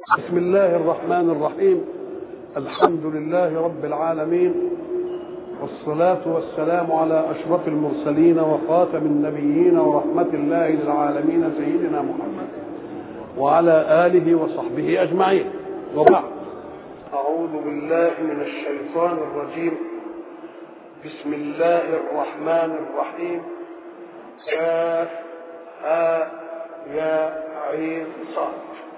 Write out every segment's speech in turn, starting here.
بسم الله الرحمن الرحيم الحمد لله رب العالمين والصلاة والسلام على أشرف المرسلين وخاتم النبيين ورحمة الله للعالمين سيدنا محمد وعلى آله وصحبه أجمعين وبعد أعوذ بالله من الشيطان الرجيم بسم الله الرحمن الرحيم كاف ها يا عين صاد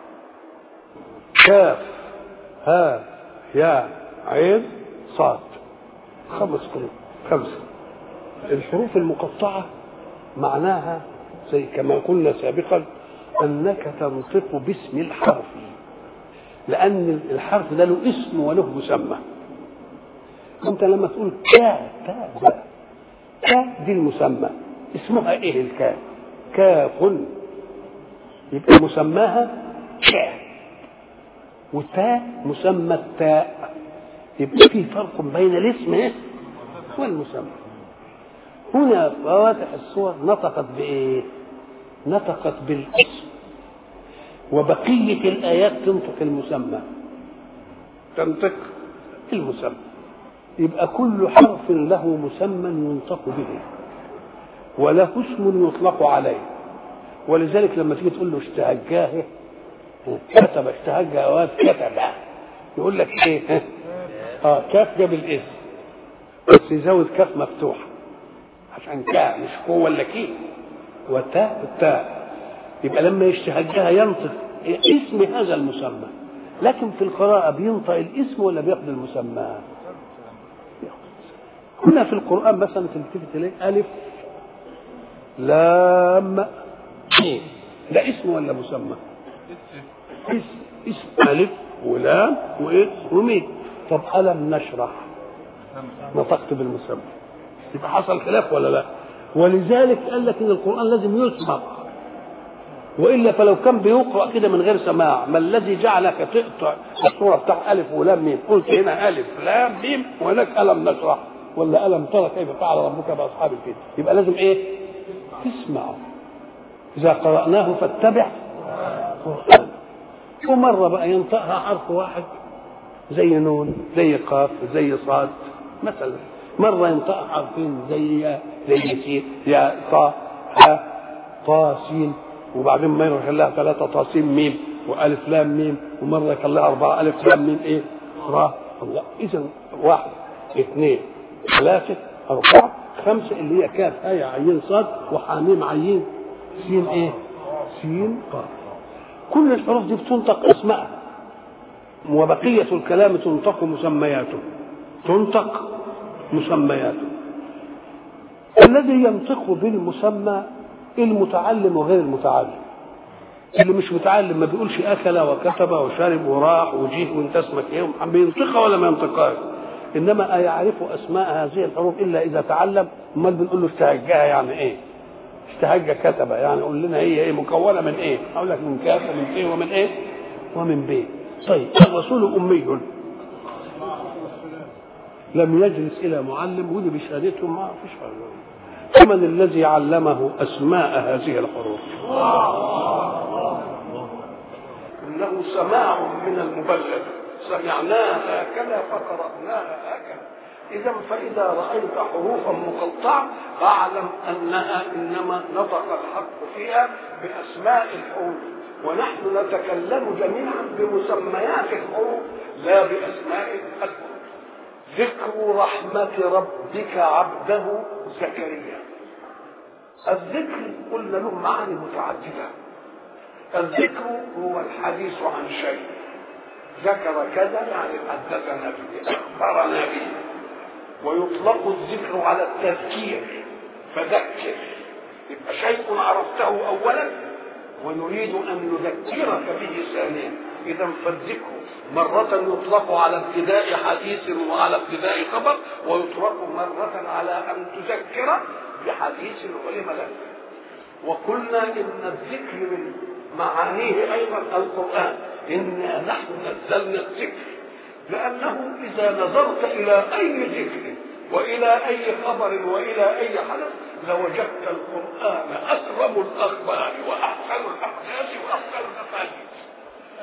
كاف ها يا عين صاد خمس حروف خمسة الحروف المقطعة معناها زي كما قلنا سابقا أنك تنطق باسم الحرف لأن الحرف ده له اسم وله مسمى أنت لما تقول كا تا با كا دي المسمى اسمها إيه الكاف كاف يبقى مسماها كا والتاء مسمى التاء يبقى في فرق بين الاسم والمسمى هنا فواتح الصور نطقت بايه نطقت بالاسم وبقية الآيات تنطق المسمى تنطق المسمى يبقى كل حرف له مسمى ينطق به وله اسم يطلق عليه ولذلك لما تيجي تقول له اشتهجاه كتب اشتهج اوقات كتب يقول لك ايه اه كاف جاب الاسم بس يزود كاف مفتوحه عشان كا مش هو ولا كي وتاء التاء يبقى لما يشتهجها ينطق اسم هذا المسمى لكن في القراءة بينطق الاسم ولا بياخد المسمى؟ هنا في القرآن مثلا تلتفت إليه ألف لام ميم ده اسم ولا مسمى؟ اسم اسم ألف ولام وإيه وميم طب ألم نشرح نطقت بالمسمى يبقى حصل خلاف ولا لا ولذلك قال لك ان القران لازم يسمع والا فلو كان بيقرا كده من غير سماع ما الذي جعلك تقطع الصوره بتاع الف ولام ميم قلت هنا الف لام ميم وهناك الم نشرح ولا الم ترى كيف فعل ربك باصحاب الفيل يبقى لازم ايه تسمع اذا قراناه فاتبع قرآن ومرة بقى ينطقها حرف واحد زي نون زي قاف زي صاد مثلا مرة ينطقها حرفين زي زي سين يا طا ها طا سين وبعدين مرة يخليها ثلاثة طا سين ميم وألف لام ميم ومرة يخليها أربعة ألف لام ميم إيه را الله إذا واحد اثنين ثلاثة أربعة خمسة اللي هي كاف هاي عين صاد وحاميم عين سين إيه سين قاف كل الحروف دي بتنطق اسماء وبقية الكلام تنطق مسمياته تنطق مسمياته الذي ينطق بالمسمى المتعلم وغير المتعلم اللي مش متعلم ما بيقولش اكل وكتب وشرب وراح وجيه وانت اسمك ايه بينطقها ولا ما ينطقهاش انما يعرف اسماء هذه الحروف الا اذا تعلم امال بنقول له استهجها يعني ايه استهج كتب يعني قول لنا هي ايه مكونه من ايه؟ اقول لك من كاف ومن ايه ومن ايه؟ ومن ب. طيب الرسول امي لم يجلس الى معلم ودي بشهادتهم ما فيش فمن الذي علمه اسماء هذه الحروف؟ انه سماع من المبلغ سمعناها هكذا فقرأناها هكذا إذا فإذا رأيت حروفا مقطعة فاعلم أنها إنما نطق الحق فيها بأسماء الحروف ونحن نتكلم جميعا بمسميات الحروف لا بأسماء الحروف ذكر رحمة ربك عبده زكريا الذكر قلنا له معاني متعددة الذكر هو الحديث عن شيء ذكر كذا يعني حدثنا به أخبرنا به ويطلق الذكر على التذكير فذكر يبقى شيء عرفته اولا ونريد ان نذكرك به ثانيا اذا فالذكر مرة يطلق على ابتداء حديث وعلى ابتداء خبر ويطلق مرة على ان تذكر بحديث علم لك وقلنا ان الذكر من معانيه ايضا القران انا نحن نزلنا الذكر لأنه إذا نظرت إلى أي ذكر وإلى أي خبر وإلى أي حدث لوجدت القرآن أكرم الأخبار وأحسن الأحداث وأحسن الأحاديث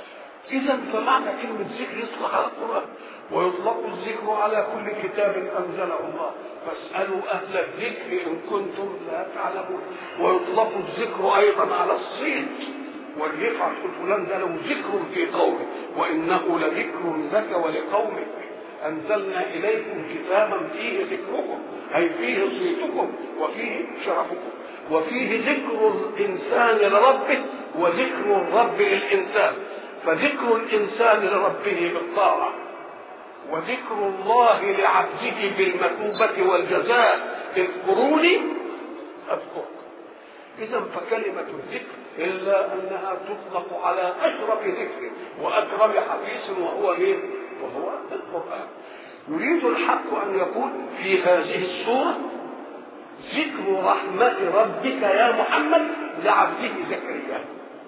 إذا فمعنى كلمة ذكر يطلق على القرآن ويطلق الذكر على كل كتاب أنزله الله فاسألوا أهل الذكر إن كنتم لا تعلمون ويطلق الذكر أيضا على الصيت والرفعة فلان ده له ذكر في قومه وإنه لذكر لك ولقومك أنزلنا إليكم كتابا فيه ذكركم أي فيه صيتكم وفيه شرفكم وفيه ذكر الإنسان لربه وذكر الرب للإنسان فذكر الإنسان لربه بالطاعة وذكر الله لعبده بالمثوبة والجزاء اذكروني أذكركم إذا فكلمة الذكر إلا أنها تطلق على أشرف ذكر وأكرم حديث وهو مين؟ وهو القرآن يريد الحق أن يقول في هذه السورة ذكر رحمة ربك يا محمد لعبده زكريا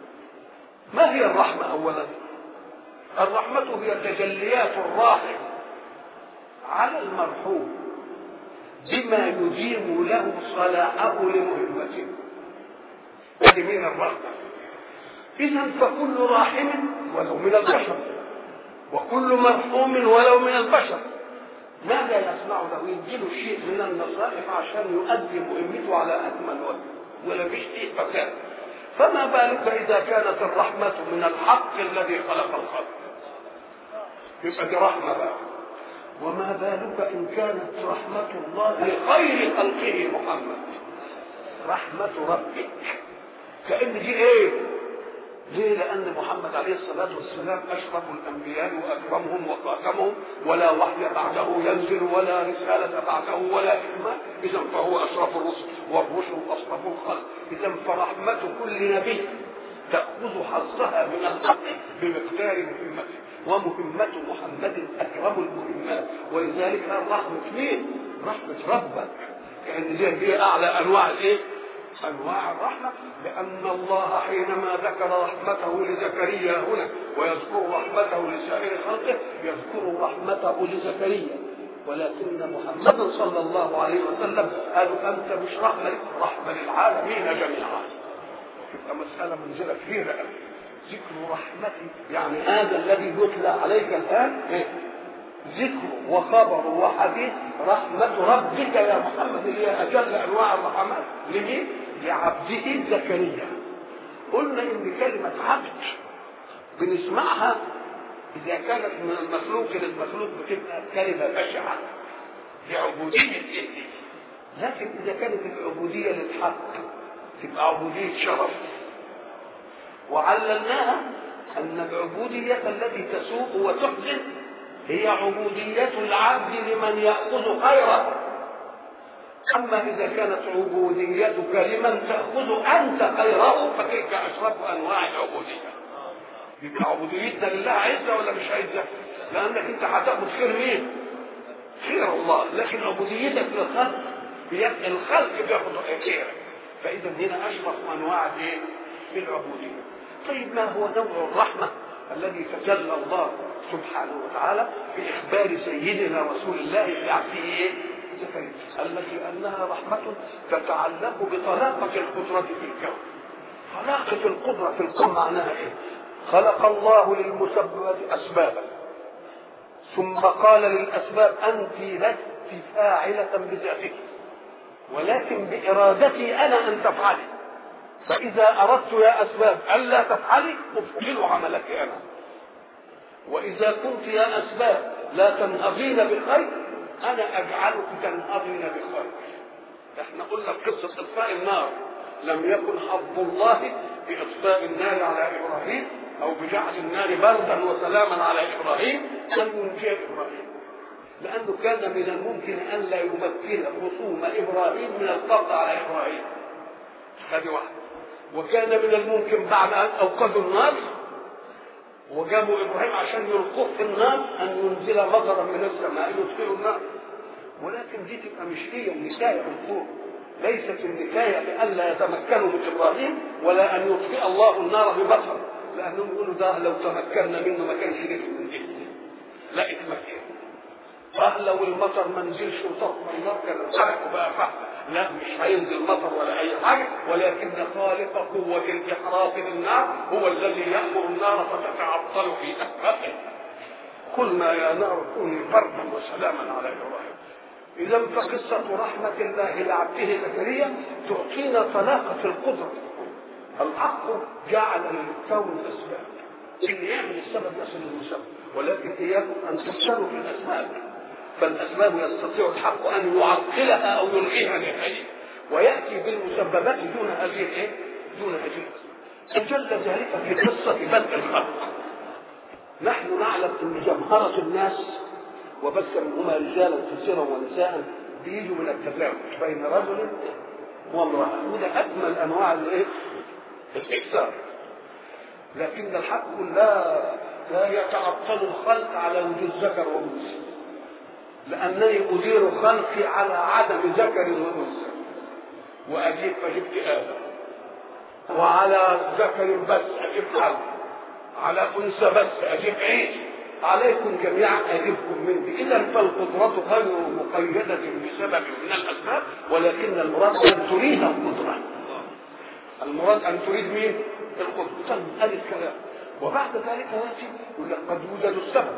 ما هي الرحمة أولا الرحمة هي تجليات الراحم على المرحوم بما يديم له صلاحه لمهمته هذه من الرحمة إذا فكل راحم ولو من البشر وكل مرحوم ولو من البشر ماذا يصنع له يديله شيء من النصائح عشان يؤدي مهمته على أكمل وجه ولا فيش فيه فساد فما بالك إذا كانت الرحمة من الحق الذي خلق الخلق يبقى دي رحمة بقى وما بالك إن كانت رحمة الله لخير خلقه محمد رحمة ربك كأن دي إيه؟ ليه؟ لأن محمد عليه الصلاة والسلام أشرف الأنبياء وأكرمهم وخاتمهم ولا وحي بعده ينزل ولا رسالة بعده ولا إيمان إذا فهو أشرف الرسل والرسل أشرف الخلق إذا فرحمة كل نبي تأخذ حظها من الحق بمقدار مهمته ومهمة محمد أكرم المهمات ولذلك الرحمة مين؟ رحمة ربك كأن دي هي أعلى أنواع الإيه؟ انواع الرحمه لان الله حينما ذكر رحمته لزكريا هنا ويذكر رحمته لسائر خلقه يذكر رحمته لزكريا ولكن محمدا صلى الله عليه وسلم قالوا انت مش رحمه رحمه للعالمين جميعا تبقى مساله منزله كبيره قوي ذكر رحمتي يعني هذا الذي يتلى عليك الان إيه؟ ذكر وخبر وحديث رحمة ربك يا محمد اللي هي أجل أنواع الرحمات لمين؟ لعبده زكريا قلنا إن كلمة عبد بنسمعها إذا كانت من المخلوق للمخلوق بتبقى كلمة بشعة لعبودية لكن إذا كانت العبودية للحق تبقى عبودية شرف وعلمناها أن العبودية التي تسوق وتحزن هي عبودية العبد لمن يأخذ خيره أما إذا كانت عبوديتك لمن تأخذ أنت خيره فتلك أشرف أنواع العبودية يبقى عبوديتنا لله عزة ولا مش عزة؟ لأنك أنت هتاخد خير مين؟ خير الله لكن عبوديتك للخلق بيبقى الخلق بياخد خير فإذا هنا أشرف أنواع الإيه؟ العبودية طيب ما هو نوع الرحمة الذي تجلى الله سبحانه وتعالى في إخبار سيدنا رسول الله بعبده إيه؟ زكريا التي أنها رحمة تتعلق بطلاقة القدرة في الكون طلاقة القدرة في الكون معناها إيه؟ خلق الله للمسببات أسبابا ثم قال للأسباب أنت لست فاعلة بذاتك ولكن بإرادتي أنا أن تفعلي فإذا أردت يا أسباب ألا تفعلي أبطل عملك أنا وإذا كنت يا أسباب لا تنهضين بخير أنا أجعلك تنهضين بخير احنا قلنا في قصة إطفاء النار لم يكن حظ الله بإطفاء النار على إبراهيم أو بجعل النار بردا وسلاما على إبراهيم أن ينجي إبراهيم لأنه كان من الممكن أن لا يمكن خصوم إبراهيم من القبض على إبراهيم هذه واحدة وكان من الممكن بعد أن أوقدوا النار وجابوا ابراهيم عشان يلقوه في النار ان ينزل مطرا من السماء يطفئوا النار ولكن دي تبقى مش هي النكايه الكون ليست النكايه بألا يتمكنوا من ابراهيم ولا ان يطفئ الله النار بمطر لانهم يقولوا ده لو تمكنا منه ما كانش نفع من لا اتمكن اه لو المطر ما نزلش وطفى النار كان الحرق بقى فحم لا مش هينزل مطر ولا اي حاجه ولكن خالق قوه الاحراق للنار هو الذي يامر النار فتتعطل في اسفلها قلنا يا نار كوني بردا وسلاما على ابراهيم اذا فقصه رحمه الله لعبده زكريا تعطينا طلاقه القدره الحق جعل للكون اسباب اللي يعمل السبب يصل للمسبب ولكن اياكم ان تفسروا في الاسباب فالاسباب يستطيع الحق ان يعطلها او يلغيها نهائيا وياتي بالمسببات دون هذه الايه؟ دون هذه تجلى ذلك في قصه بدء الخلق نحن نعلم ان جمهره الناس وبث منهما رجالا كثيرا ونساء بيجوا من التزاوج بين رجل وامراه وده اجمل انواع الايه؟ الاكثار لكن الحق لا لا يتعطل الخلق على وجود ذكر وانثى لانني ادير خلقي على عدم ذكر وانثى واجيب فجبت ادم وعلى ذكر بس اجيب حل على انثى بس اجيب عيسى عليكم جميعا اجبكم مني اذا فالقدرة غير مقيدة بسبب من الاسباب ولكن المراد ان تريد القدرة المراد ان تريد مين؟ القدرة هذا الكلام وبعد ذلك ياتي يقول لك قد يوجد السبب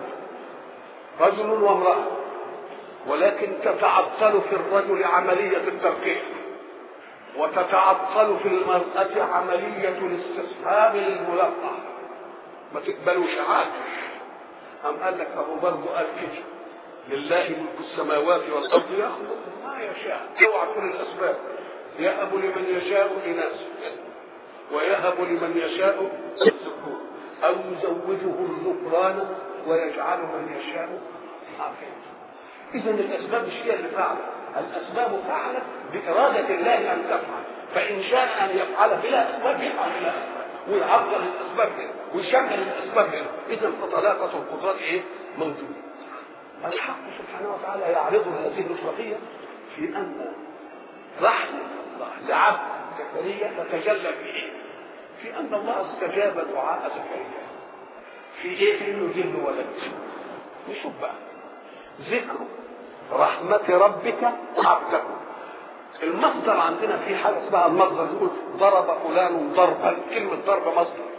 رجل وامرأة ولكن تتعطل في الرجل عملية الترقيق وتتعطل في المرأة عملية الاستصحاب للملقح ما تقبلوش عادش أم قال لك أبو برضه قال كده لله ملك السماوات والأرض يخلق ما يشاء اوعى كل الأسباب يهب لمن يشاء إناثا ويهب لمن يشاء الذكور أو يزوجه الذكران ويجعل من يشاء عاقلا إذا الأسباب مش هي اللي فعلت الأسباب فعلت بإرادة الله أن تفعل فإن شاء أن يفعل بلا أسباب يفعل بلا أسباب ويعظم الأسباب هنا ويشمل الأسباب هنا إذا فطلاقة القدرات إيه؟ موجودة الحق سبحانه وتعالى يعرض هذه القضية في أن رحمة الله لعبد زكريا تتجلى في إيه؟ في أن الله استجاب دعاء زكريا في إيه؟ في إنه يجيب له ولد نشوف بقى ذكر رحمة ربك عبده المصدر عندنا في حاجة اسمها المصدر يقول ضرب فلان ضربا كلمة ضرب مصدر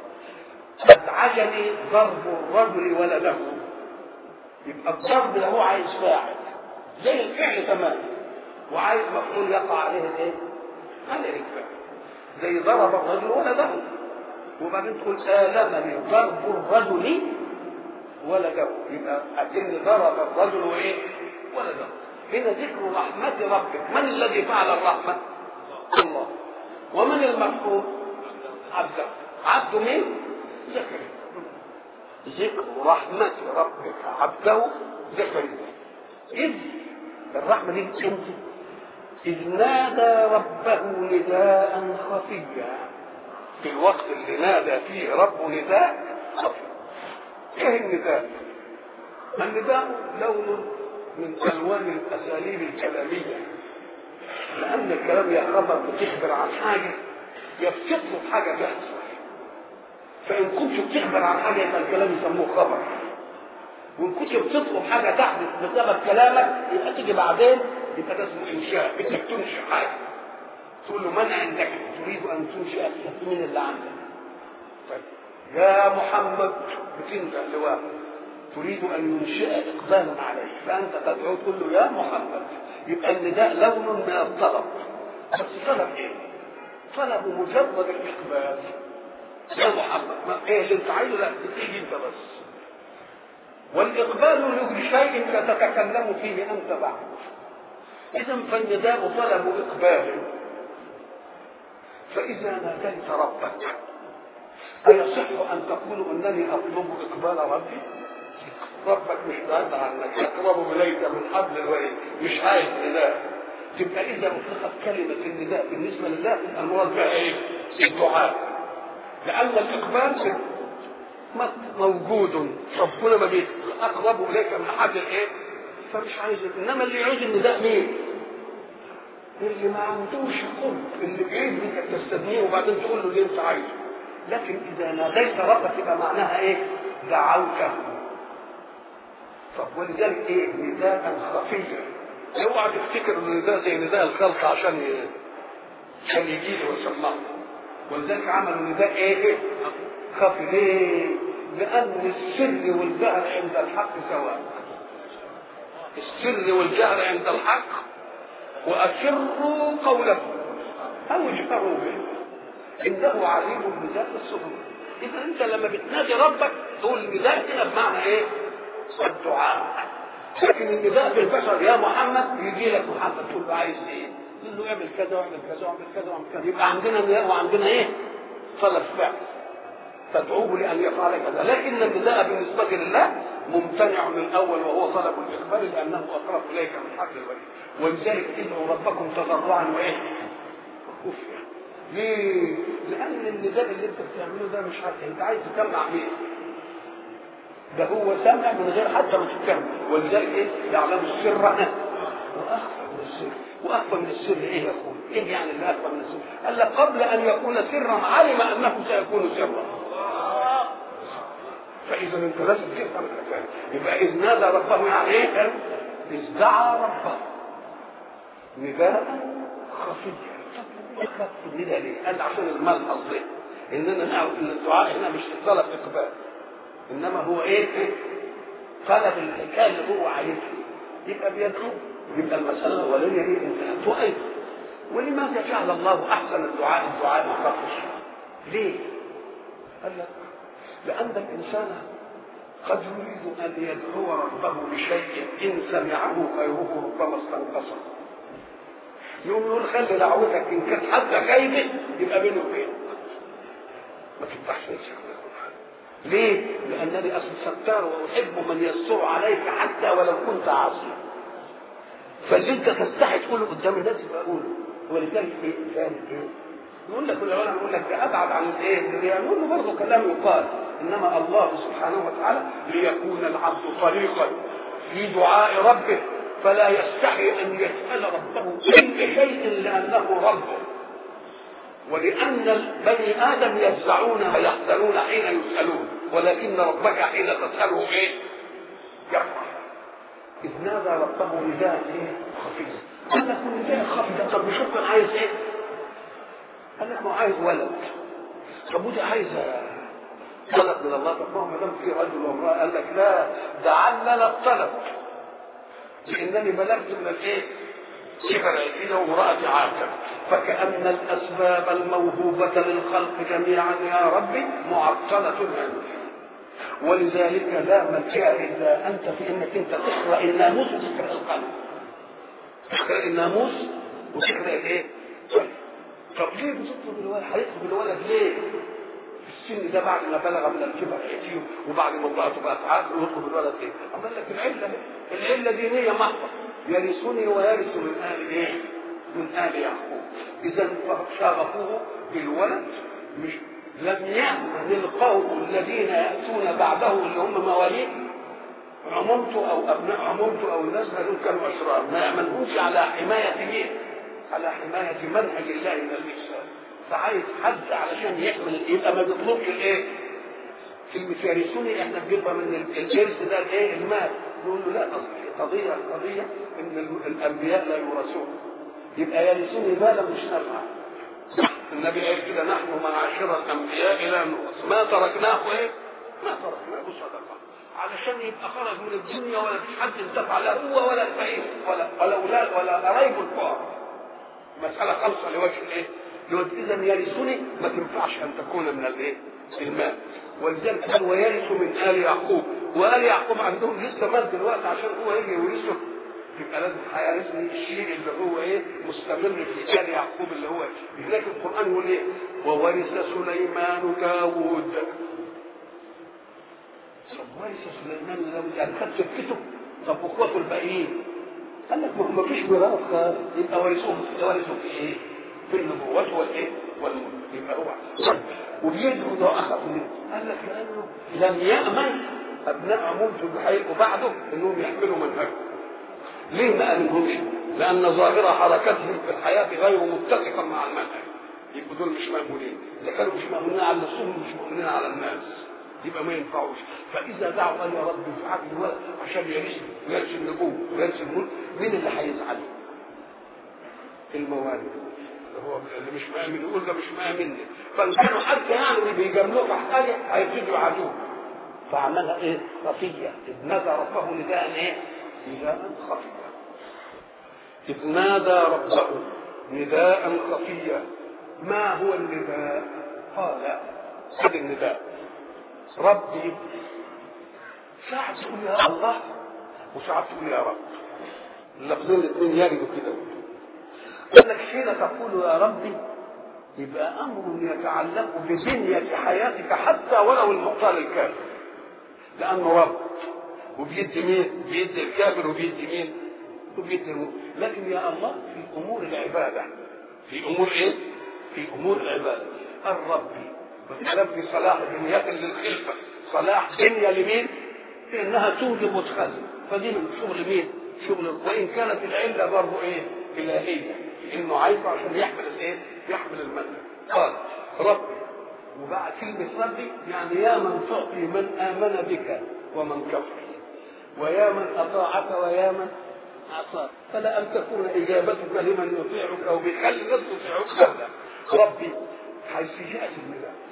أزعجني ضرب الرجل ولده يبقى الضرب ده هو عايز فاعل زي الفعل تمام وعايز مفعول يقع عليه الايه؟ عليه الفعل زي ضرب الرجل ولده وبعدين تقول آلمني ضرب الرجل ولده يبقى أكن ضرب الرجل وايه؟ ولده هنا ذكر رحمة ربك من الذي فعل الرحمة؟ الله ومن المرحوم؟ عبده عبده مين؟ زكريا ذكر رحمة ربك عبده زكريا إذ الرحمة دي انت إذ نادى ربه نداء خفيا في الوقت اللي نادى فيه ربه نداء خفي ايه النداء؟ النداء لون من الوان الاساليب الكلاميه لان الكلام يا خبر بتخبر عن حاجه يا بتطلب حاجه تحصل فان كنت بتخبر عن حاجه يبقى الكلام يسموه خبر وان كنت بتطلب حاجه تحدث بسبب كلامك يبقى تيجي بعدين يبقى ده اسمه انشاء انك تنشئ حاجه تقول له من عندك تريد ان تنشئ من اللي عندك طيب يا محمد بتنده لواحد تريد ان ينشئ اقبالا عليه فانت تدعو تقول له يا محمد يبقى النداء لون من الطلب بس طلب ايه؟ طلب مجرد الاقبال يا محمد ما ايه اللي انت عايزه لا تيجي انت بس والاقبال لشيء تتكلم فيه انت بعد اذا فالنداء طلب اقبال فاذا ناديت ربك أيصح أن تقول أنني أطلب إقبال ربي؟ ربك مش بعيد عنك أقرب إليك من حبل الوريد مش عايز نداء تبقى إذا أطلقت كلمة النداء بالنسبة لله المراد بها إيه؟ الدعاء لأن الإقبال موجود ربنا ما بيت أقرب إليك من حبل الإيه؟ فمش عايز إنما اللي يعوز النداء مين؟ اللي ما عندوش قرب اللي بعيد منك تستدنيه وبعدين تقول له اللي أنت عايزه لكن اذا ناديت ربك يبقى معناها ايه دعوته طب ولذلك ايه نداء خفيا اوعى تفتكر ان ده زي نداء الخلق عشان ي... عشان يجي له ويسمعه ولذلك عملوا نداء ايه؟ خفي ليه؟ لان السر والجهر عند الحق سواء السر والجهر عند الحق واسروا قولكم او اجهروا به انه عليم بذات الصدور اذا انت لما بتنادي ربك تقول النداء كده بمعنى ايه؟ الدعاء لكن النداء بالبشر يا محمد يجي لك محمد تقول له عايز ايه؟ تقول له اعمل كذا واعمل كذا واعمل كذا واعمل كذا يبقى عندنا نداء وعندنا ايه؟ طلب فعل تدعوه لان يفعل كذا لكن النداء بالنسبه لله ممتنع من الاول وهو طلب الاخبار لانه اقرب اليك من حبل الوريد ولذلك ادعوا ربكم تضرعا وايه؟ وخفيا ليه؟ لان النداء اللي انت بتعمله ده مش عارف انت عايز تسمع مين؟ ده هو سمع من غير حتى ما تتكلم ولذلك ايه؟ يعلم السر واخفى من السر واخفى من السر ايه يا اخوي؟ ايه يعني اللي اخفى من السر؟ قال لك قبل ان يكون سرا علم انه سيكون سرا فاذا انت لازم تفهم الحكايه يبقى اذ نادى ربه يعني ايه؟ اذ دعا ربه نداء خفيا خف النداء ليه؟ قال عشان الملحظ ليه؟ اننا نعرف ان الدعاء هنا مش طلب اقبال انما هو ايه؟ طلب الحكايه اللي هو عايزها يبقى بيدعو يبقى المساله الاولانيه دي انتهت وايضا ولماذا جعل الله احسن الدعاء الدعاء الخفش؟ ليه؟ قال لك لان الانسان قد يريد ان يدعو ربه بشيء ان سمعه خيره ربما استنقصه يقوم يقول خلي دعوتك ان كانت حتى خايبه يبقى بينه وبينك ما تفتحش ليه؟ لأنني أصل ستار وأحب من يستر عليك حتى ولو كنت عاصيا. فاللي أنت تستحي تقوله قدام الناس يبقى قوله. ولذلك إيه؟ ثاني إيه؟ يقول لك العلماء يقول لك ده أبعد عن الإيه؟ الرياء نقول له برضه كلام يقال. إنما الله سبحانه وتعالى ليكون العبد طريقا في دعاء ربه فلا يستحي أن يسأل ربه أي شيء لأنه ربه. ولأن بني آدم يفزعون ويحزنون حين يسألون ولكن ربك حين تسأله إيه؟ يفرح إذ نادى ربه نداء إيه؟ خفيف قال لك النداء الخفيف طب بشوف كان عايز إيه؟ قال لك ما عايز ولد طب ودي عايزة طلب من الله طب ما دام في رجل وامرأة قال لك لا ده علل الطلب لأنني بلغت من الإيه؟ كبر عيدنا وامرأة عاقر فكأن الأسباب الموهوبة للخلق جميعا يا ربي معطلة عنه ولذلك لا ملجأ إلا أنت في أنك أنت تقرأ الناموس وتقرأ القلب تقرأ الناموس وتقرأ الإيه؟ طب ليه بتطلب الولد؟ هيطلب الولد ليه؟ في السن ده بعد ما بلغ من الكبر عيتيه وبعد ما امرأته بقت عاقل ويطلب الولد ايه؟ عمل لك العلة العلة دينية محضة يرثني ويرث من آل ايه؟ من آل يعقوب إذا شغفوه بالولد مش لم يأمن القوم الذين يأتون بعده اللي هم مواليد عمومته أو أبناء عمومته أو الناس دول كانوا أشرار ما يأمنهمش على حماية مين؟ على حماية منهج الله من الإسلام فعايز حد علشان يحمل يبقى ما بيطلبش الإيه؟ كلمة يرثوني احنا بنبقى من الإرث ده الإيه؟ المال نقول له لا أصل قضية قضية إن الأنبياء لا يورثون يبقى يرثوني مالا مش نفعا النبي قال كده نحن معاشر الأنبياء لا نورث ما تركناه إيه؟ ما تركناه صدقة علشان يبقى خرج من الدنيا ولا فيش حد انتفع لا هو ولا الفقير ولا ولا أولاد ولا قرايبه الفقراء مسألة خالصة لوجه الإيه؟ لوجه إذا يرثني ما تنفعش أن تكون من الإيه؟ المال ولذلك قال ويرث من آل يعقوب وآل يعقوب عندهم لسه مال دلوقتي عشان هو يجي يورثه يبقى لازم هيرثني الشيء اللي هو ايه مستمر في آل يعقوب اللي هو هناك القرآن يقول ايه وورث سليمان داوود طب ورث سليمان داوود يعني خد سكته طب واخواته الباقيين قال لك ما فيش ميراث يبقى ورثوه ورثوا في ايه؟ في النبوة والايه؟ والملك يبقى هو وبيدعو ده اخر قال لك لانه لم يامن ابناء عمومته اللي هيبقوا بعده انهم يحملوا منهجه ليه ما امنهمش؟ لان ظاهر حركتهم في الحياه غير متفقه مع المنهج يبقوا دول مش مامونين اذا كانوا مش مامونين على نفسهم مش مامونين على الناس يبقى ما ينفعوش فاذا دعوا قال يا رب افعل الولد عشان يرث ويرث النبوه ويرث الملك مين اللي هيزعل؟ الموالد هو اللي مش مآمن يقول ده مش مآمني فان كانوا حتى يعني اللي بيجاملوه في حاجه هيبتدوا يعادوه فعملها ايه؟ خفيه اذ نادى ربه نداء ايه؟ نداء خفيا اذ نادى ربه نداء خفيا ما هو النداء؟ قال خذ النداء ربي ساعة تقول يا الله وساعة تقول يا رب اللفظين الاثنين يجدوا كده قال لك حين تقول يا ربي يبقى امر يتعلق ببنية حياتك حتى ولو المقتال الكافر لانه رب وبيدي مين؟ بيدي الكافر وبيدي مين؟ وبيدي المؤمن لكن يا الله في امور العباده في امور ايه؟ في امور العباده الرب والكلام في صلاح بنية للخلفة صلاح بنية لمين؟ في انها توجب وتخزن فدي من شغل مين؟ شغل وان كانت العله برضه ايه؟ الهيه انه عايزه عشان يحمل الايه؟ يحمل المنهج قال ربي وبعد كلمة ربي يعني يا من تعطي من آمن بك ومن كفر ويا من أطاعك ويا من عصاك فلا أن تكون إجابتك لمن يطيعك أو بيخلي الناس يطيعوك أبدا ربي حيث جاءت النداء